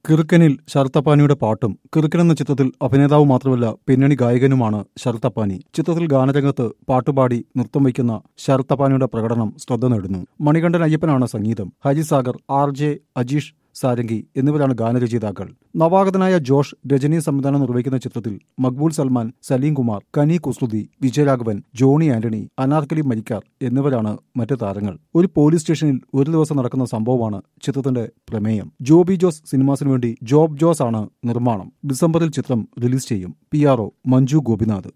കിറുക്കനിൽ ശരത്തപ്പാനിയുടെ പാട്ടും കിറുക്കൻ എന്ന ചിത്രത്തിൽ അഭിനേതാവ് മാത്രമല്ല പിന്നണി ഗായകനുമാണ് ശരത്തപ്പാനി ചിത്രത്തിൽ ഗാനരംഗത്ത് പാട്ടുപാടി നൃത്തം വയ്ക്കുന്ന ശരത്തപ്പാനിയുടെ പ്രകടനം ശ്രദ്ധ നേടുന്നു മണികണ്ഠൻ അയ്യപ്പനാണ് സംഗീതം ഹരിസാഗർ ആർ ജെ അജീഷ് സാരംഗി എന്നിവരാണ് ഗാനരചയിതാക്കൾ നവാഗതനായ ജോഷ് രജനി സംവിധാനം നിർവഹിക്കുന്ന ചിത്രത്തിൽ മക്ബൂൽ സൽമാൻ സലീം കുമാർ കനി കുസൃതി വിജയരാഘവൻ ജോണി ആന്റണി അനാർക്കലി മരിക്കാർ എന്നിവരാണ് മറ്റ് താരങ്ങൾ ഒരു പോലീസ് സ്റ്റേഷനിൽ ഒരു ദിവസം നടക്കുന്ന സംഭവമാണ് ചിത്രത്തിന്റെ പ്രമേയം ജോബി ജോസ് സിനിമാസിനു വേണ്ടി ജോബ് ജോസ് ആണ് നിർമ്മാണം ഡിസംബറിൽ ചിത്രം റിലീസ് ചെയ്യും പി ആർഒ മഞ്ജു ഗോപിനാഥ്